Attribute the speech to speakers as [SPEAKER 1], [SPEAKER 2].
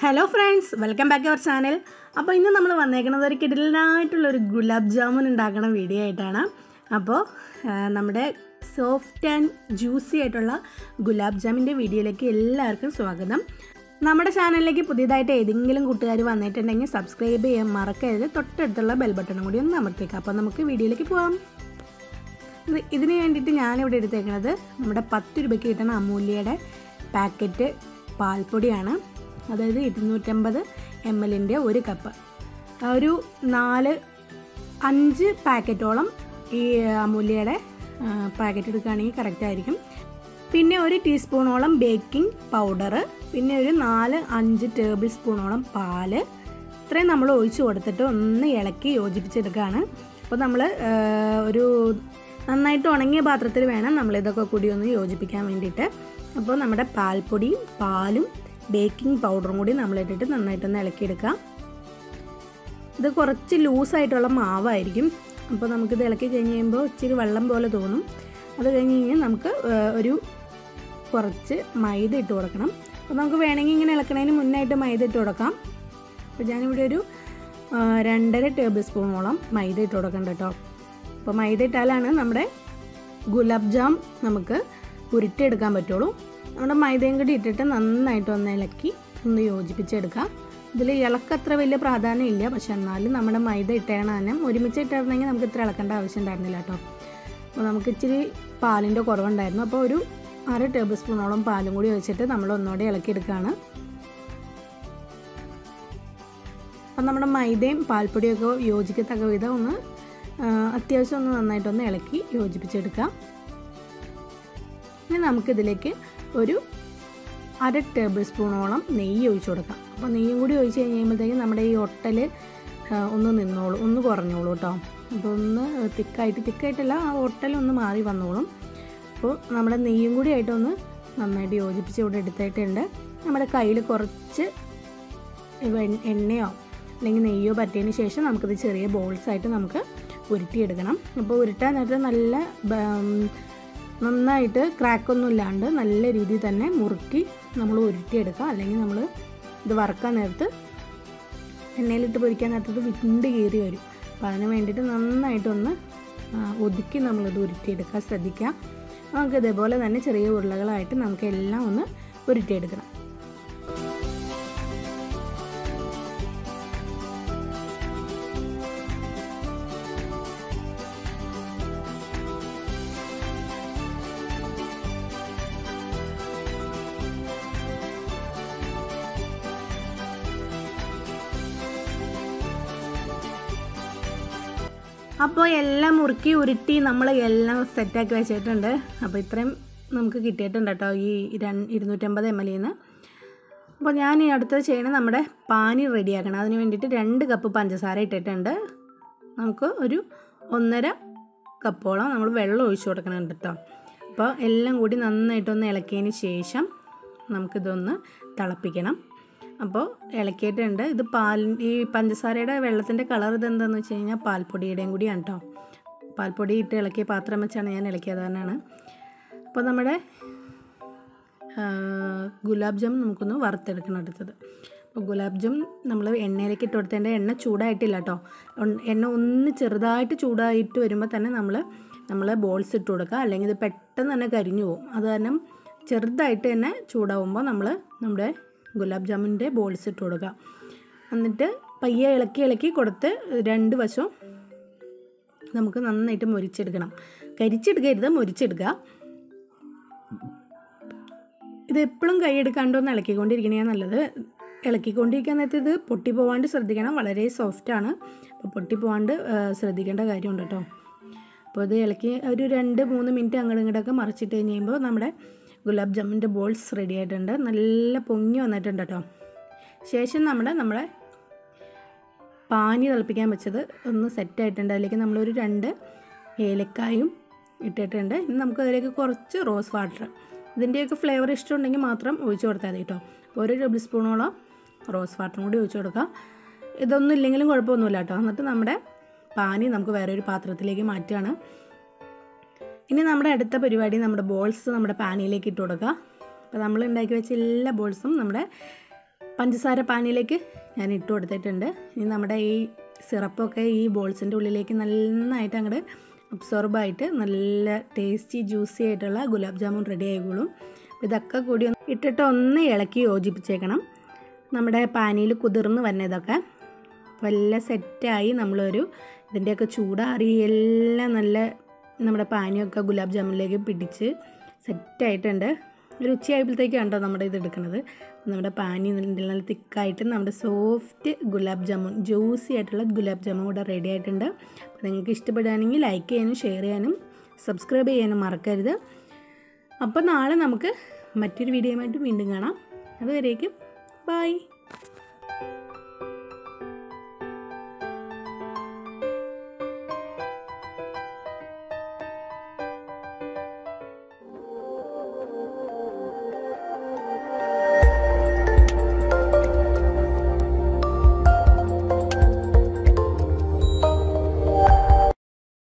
[SPEAKER 1] hello friends welcome back our channel അപ്പോൾ ഇന്ന് നമ്മൾ വന്നേക്കുന്നത് ഒരു കിടിലായിട്ടുള്ള ഒരു ഗുലാബ് ജാമുൻ ഉണ്ടാക്കുന്ന വീഡിയോ ആയിട്ടാണ് അപ്പോൾ ആ, നമ്മുടെ സോഫ്റ്റ് ആൻഡ് ജ്യൂസി ആയിട്ടുള്ള ഗുലാബ് ജാമിൻ്റെ വീഡിയോയിലേക്ക് എല്ലാവർക്കും സ്വാഗതം നമ്മുടെ ചാനലിലേക്ക് പുതിയതായിട്ട് ഏതെങ്കിലും കൂട്ടുകാർ വന്നിട്ടുണ്ടെങ്കിൽ സബ്സ്ക്രൈബ് ചെയ്യാൻ മറക്കരുത് തൊട്ടടുത്തുള്ള ബെൽ ബട്ടണും കൂടി ഒന്ന് അമർത്തേക്കാം അപ്പോൾ നമുക്ക് വീഡിയോയിലേക്ക് പോകാം ഇത് ഇതിന് വേണ്ടിയിട്ട് ഞാനിവിടെ എടുത്തേക്കുന്നത് നമ്മുടെ പത്ത് രൂപയ്ക്ക് കിട്ടുന്ന അമൂല്യയുടെ പാക്കറ്റ് പാൽപ്പൊടിയാണ് അതായത് ഇരുന്നൂറ്റമ്പത് എം എല്ലിൻ്റെ ഒരു കപ്പ് ഒരു നാല് അഞ്ച് പാക്കറ്റോളം ഈ അമൂല്യയുടെ പാക്കറ്റ് എടുക്കുകയാണെങ്കിൽ കറക്റ്റ് ആയിരിക്കും പിന്നെ ഒരു ടീസ്പൂണോളം ബേക്കിംഗ് പൗഡർ പിന്നെ ഒരു നാല് അഞ്ച് ടേബിൾ സ്പൂണോളം പാല് ഇത്രയും നമ്മൾ ഒഴിച്ച് കൊടുത്തിട്ട് ഒന്ന് ഇളക്കി യോജിപ്പിച്ചെടുക്കുകയാണ് അപ്പോൾ നമ്മൾ ഒരു നന്നായിട്ട് ഉണങ്ങിയ പാത്രത്തിൽ വേണം നമ്മളിതൊക്കെ കൂടി ഒന്ന് യോജിപ്പിക്കാൻ വേണ്ടിയിട്ട് അപ്പോൾ നമ്മുടെ പാൽപ്പൊടിയും പാലും ബേക്കിംഗ് പൗഡറും കൂടി നമ്മളിട്ടിട്ട് നന്നായിട്ടൊന്ന് ഇളക്കിയെടുക്കാം ഇത് കുറച്ച് ലൂസായിട്ടുള്ള മാവായിരിക്കും അപ്പോൾ നമുക്കിത് ഇളക്കി കഴിഞ്ഞ് കഴിയുമ്പോൾ ഇച്ചിരി വെള്ളം പോലെ തോന്നും അത് കഴിഞ്ഞ് കഴിഞ്ഞാൽ നമുക്ക് ആ, ഒരു കുറച്ച് മൈദ ഇട്ട് കൊടുക്കണം അപ്പോൾ നമുക്ക് വേണമെങ്കിൽ ഇങ്ങനെ ഇളക്കണതിന് മുന്നായിട്ട് മൈദ ഇട്ട് കൊടുക്കാം അപ്പോൾ ഞാനിവിടെ ഒരു ആ, രണ്ടര ടേബിൾ സ്പൂണോളം മൈദ ഇട്ട് കൊടുക്കണ്ട കേട്ടോ അപ്പോൾ മൈദ ഇട്ടാലാണ് നമ്മുടെ ഗുലാബ് ജാം നമുക്ക് ഉരുട്ടിയെടുക്കാൻ പറ്റുള്ളൂ നമ്മുടെ മൈദയും കൂടി ഇട്ടിട്ട് നന്നായിട്ട് ഒന്ന് ഇളക്കി ഒന്ന് യോജിപ്പിച്ചെടുക്കാം ഇതിൽ ഇളക്കത്ര വലിയ പ്രാധാന്യം ഇല്ല പക്ഷെ എന്നാലും നമ്മുടെ മൈദ ഇട്ടേണ തന്നെ ഒരുമിച്ച് ഇട്ടിരുന്നെങ്കിൽ നമുക്ക് ഇത്ര ഇളക്കേണ്ട ആവശ്യം ഉണ്ടായിരുന്നില്ല കേട്ടോ അപ്പോൾ നമുക്ക് ഇച്ചിരി പാലിൻ്റെ കുറവുണ്ടായിരുന്നു അപ്പോൾ ഒരു അര ടേബിൾ സ്പൂണോളം പാലും കൂടി ഒഴിച്ചിട്ട് നമ്മൾ ഒന്നുകൂടി ഇളക്കിയെടുക്കുകയാണ് അപ്പം നമ്മുടെ മൈദയും പാൽപ്പൊടിയൊക്കെ യോജിക്കത്തക്ക വിധം ഒന്ന് ആ, അത്യാവശ്യം ഒന്ന് നന്നായിട്ടൊന്ന് ഇളക്കി യോജിപ്പിച്ചെടുക്കാം ഇനി നമുക്കിതിലേക്ക് ഒരു അര ടേബിൾ സ്പൂണോളം നെയ്യ് ഒഴിച്ചു കൊടുക്കാം അപ്പോൾ നെയ്യും കൂടി ഒഴിച്ച് കഴിഞ്ഞ് കഴിയുമ്പോഴത്തേക്കും നമ്മുടെ ഈ ഒട്ടൽ ആ, ഒന്ന് നിന്നോളൂ ഒന്ന് കുറഞ്ഞോളൂ കേട്ടോ അപ്പോൾ ഒന്ന് തിക്കായിട്ട് തിക്കായിട്ടല്ല ആ ഒട്ടൽ ഒന്ന് മാറി വന്നോളും അപ്പോൾ നമ്മുടെ നെയ്യും കൂടി ആയിട്ടൊന്ന് നന്നായിട്ട് യോജിപ്പിച്ച് ഇവിടെ എടുത്തിട്ടുണ്ട് നമ്മുടെ കയ്യിൽ കുറച്ച് വെൺ- എണ്ണയോ അല്ലെങ്കിൽ നെയ്യോ പറ്റിയതിന് ശേഷം നമുക്കിത് ചെറിയ ബോൾസ് ആയിട്ട് നമുക്ക് ഉരുട്ടിയെടുക്കണം അപ്പോൾ ഉരുട്ടാൻ നേരത്തെ നല്ല ബ- ഉം, നന്നായിട്ട് ക്രാക്കൊന്നും ഇല്ലാണ്ട് നല്ല രീതിയിൽ തന്നെ മുറുക്കി നമ്മൾ ഉരുട്ടിയെടുക്കുക അല്ലെങ്കിൽ നമ്മൾ ഇത് വറക്കാൻ നേരത്ത് എണ്ണയിലിട്ട് പൊരിക്കാൻ നേരത്ത് വിണ്ട് കീറി വരും അപ്പോൾ അതിന് വേണ്ടിയിട്ട് നന്നായിട്ടൊന്ന് ആ, ഒതുക്കി നമ്മളിത് ഉരുട്ടിയെടുക്കാൻ ശ്രദ്ധിക്കുക നമുക്ക് ഇതേപോലെ തന്നെ ചെറിയ ഉരുളകളായിട്ട് നമുക്ക് എല്ലാം ഒന്ന് ഉരുട്ടിയെടുക്കണം അപ്പോൾ എല്ലാം മുറുക്കി ഉരുട്ടി നമ്മൾ എല്ലാം സെറ്റാക്കി വെച്ചിട്ടുണ്ട് അപ്പോൾ ഇത്രയും നമുക്ക് കിട്ടിയിട്ടുണ്ട് കേട്ടോ ഈ രണ്ട് ഇരുന്നൂറ്റമ്പത് എം എൽ നിന്ന് അപ്പോൾ ഞാൻ ഈ അടുത്തത് ചെയ്യണത് നമ്മുടെ പാനി റെഡിയാക്കണം അതിന് വേണ്ടിയിട്ട് രണ്ട് കപ്പ് പഞ്ചസാര ഇട്ടിട്ടുണ്ട് നമുക്ക് ഒരു ഒന്നര കപ്പോളം നമ്മൾ വെള്ളം ഒഴിച്ചു കൊടുക്കണം കേട്ടോ അപ്പോൾ എല്ലാം കൂടി നന്നായിട്ടൊന്ന് ഇളക്കിയതിന് ശേഷം നമുക്കിതൊന്ന് തിളപ്പിക്കണം അപ്പോൾ ഇളക്കിയിട്ടുണ്ട് ഇത് പാൽ ഈ പഞ്ചസാരയുടെ വെള്ളത്തിൻ്റെ കളർ ഇതെന്താണെന്ന് വെച്ച് കഴിഞ്ഞാൽ പാൽപ്പൊടിയുടെയും കൂടിയാണ് കേട്ടോ പാൽപ്പൊടി ഇട്ട് ഇളക്കിയ പാത്രം വെച്ചാണ് ഞാൻ ഇളക്കിയത് തന്നെയാണ് അപ്പോൾ നമ്മുടെ ആ, ഗുലാബ് ജാം നമുക്കൊന്ന് വറുത്തെടുക്കണം അടുത്തത് അപ്പോൾ ഗുലാബ് ജാം നമ്മൾ എണ്ണയിലേക്ക് ഇട്ട് കൊടുത്തതിൻ്റെ എണ്ണ ചൂടായിട്ടില്ല കേട്ടോ ഉൺ- എണ്ണ ഒന്ന് ചെറുതായിട്ട് ചൂടായിട്ട് വരുമ്പോൾ തന്നെ നമ്മൾ നമ്മൾ ബോൾസ് ഇട്ട് കൊടുക്കുക അല്ലെങ്കിൽ ഇത് പെട്ടെന്ന് തന്നെ കരിഞ്ഞു പോകും അത് കാരണം ചെറുതായിട്ട് തന്നെ ചൂടാവുമ്പോൾ നമ്മൾ നമ്മുടെ ഗുലാബ് ജാമിൻ്റെ ബോൾസ് ഇട്ട് കൊടുക്കുക എന്നിട്ട് പയ്യെ ഇളക്കി ഇളക്കി കൊടുത്ത് രണ്ട് വശവും നമുക്ക് നന്നായിട്ട് മൊരിച്ചെടുക്കണം കരിച്ചെടുക്കരുത് മൊരിച്ചെടുക്കുക ഇത് എപ്പോഴും കൈയെടുക്കാണ്ടൊന്ന് ഇളക്കിക്കൊണ്ടിരിക്കണതാണ് നല്ലത് ഇളക്കിക്കൊണ്ടിരിക്കാൻ നേരത്ത് ഇത് പൊട്ടി പോവാണ്ട് ശ്രദ്ധിക്കണം വളരെ സോഫ്റ്റാണ് അപ്പോൾ പൊട്ടി പോവാണ്ട് ആ, ശ്രദ്ധിക്കേണ്ട കാര്യമുണ്ട് കേട്ടോ അപ്പോൾ ഇത് ഇളക്കി ഒരു രണ്ട് മൂന്ന് മിനിറ്റ് അങ്ങോട്ടും ഇങ്ങോട്ടൊക്കെ മറിച്ചിട്ട് കഴിഞ്ഞ് കഴിയുമ്പോൾ നമ്മുടെ ഗുലാബ് ജാമിൻ്റെ ബോൾസ് റെഡി ആയിട്ടുണ്ട് നല്ല പൊങ്ങി വന്നിട്ടുണ്ട് കേട്ടോ ശേഷം നമ്മുടെ നമ്മുടെ പാനി തിളപ്പിക്കാൻ വെച്ചത് ഒന്ന് സെറ്റായിട്ടുണ്ട് അതിലേക്ക് നമ്മളൊരു രണ്ട് ഏലക്കായും ഇട്ടിട്ടുണ്ട് ഇനി നമുക്ക് അതിലേക്ക് കുറച്ച് റോസ് വാട്ടർ ഇതിൻ്റെയൊക്കെ ഫ്ലേവർ ഇഷ്ടമുണ്ടെങ്കിൽ മാത്രം ഒഴിച്ചു കൊടുത്താൽ മതി കേട്ടോ ഒരു ടേബിൾ സ്പൂണോളം റോസ് വാട്ടറും കൂടി ഒഴിച്ചു കൊടുക്കുക ഇതൊന്നും ഇല്ലെങ്കിലും കുഴപ്പമൊന്നുമില്ല കേട്ടോ എന്നിട്ട് നമ്മുടെ പാനി നമുക്ക് വേറെ ഒരു പാത്രത്തിലേക്ക് മാറ്റുകയാണ് ഇനി നമ്മുടെ അടുത്ത പരിപാടി നമ്മുടെ ബോൾസ് നമ്മുടെ പാനിയിലേക്ക് ഇട്ട് കൊടുക്കുക അപ്പോൾ നമ്മൾ ഉണ്ടാക്കി വെച്ച എല്ലാ ബോൾസും നമ്മുടെ പഞ്ചസാര പാനിയിലേക്ക് ഞാൻ ഇട്ട് കൊടുത്തിട്ടുണ്ട് ഇനി നമ്മുടെ ഈ സിറപ്പൊക്കെ ഈ ബോൾസിൻ്റെ ഉള്ളിലേക്ക് നന്നായിട്ട് അങ്ങോട്ട് അബ്സോർബായിട്ട് നല്ല ടേസ്റ്റി ജ്യൂസി ആയിട്ടുള്ള ഗുലാബ് ജാമുൻ റെഡി ആയിക്കോളും അപ്പോൾ ഇതൊക്കെ കൂടി ഒന്ന് ഇട്ടിട്ട് ഒന്ന് ഇളക്കി യോജിപ്പിച്ചേക്കണം നമ്മുടെ പാനിയിൽ കുതിർന്ന് വരുന്നതൊക്കെ അപ്പോൾ എല്ലാം സെറ്റായി നമ്മളൊരു ഇതിൻ്റെയൊക്കെ ചൂടാറി എല്ലാം നല്ല നമ്മുടെ പാനിയൊക്കെ ഗുലാബ് ജാമുനിലേക്ക് പിടിച്ച് സെറ്റായിട്ടുണ്ട് ഒരു ഉച്ചയായപ്പോഴത്തേക്കാണ് കേട്ടോ നമ്മുടെ ഇത് എടുക്കുന്നത് നമ്മുടെ പാനി നല്ല തിക്കായിട്ട് നമ്മുടെ സോഫ്റ്റ് ഗുലാബ് ജാമുൻ ജ്യൂസി ആയിട്ടുള്ള ഗുലാബ് ജാമുൻ കൂടെ റെഡി ആയിട്ടുണ്ട് അപ്പോൾ നിങ്ങൾക്ക് ഇഷ്ടപ്പെടുകയാണെങ്കിൽ ലൈക്ക് ചെയ്യാനും ഷെയർ ചെയ്യാനും സബ്സ്ക്രൈബ് ചെയ്യാനും മറക്കരുത് അപ്പോൾ നാളെ നമുക്ക് മറ്റൊരു വീഡിയോയുമായിട്ട് വീണ്ടും കാണാം അതുവരേക്കും ബൈ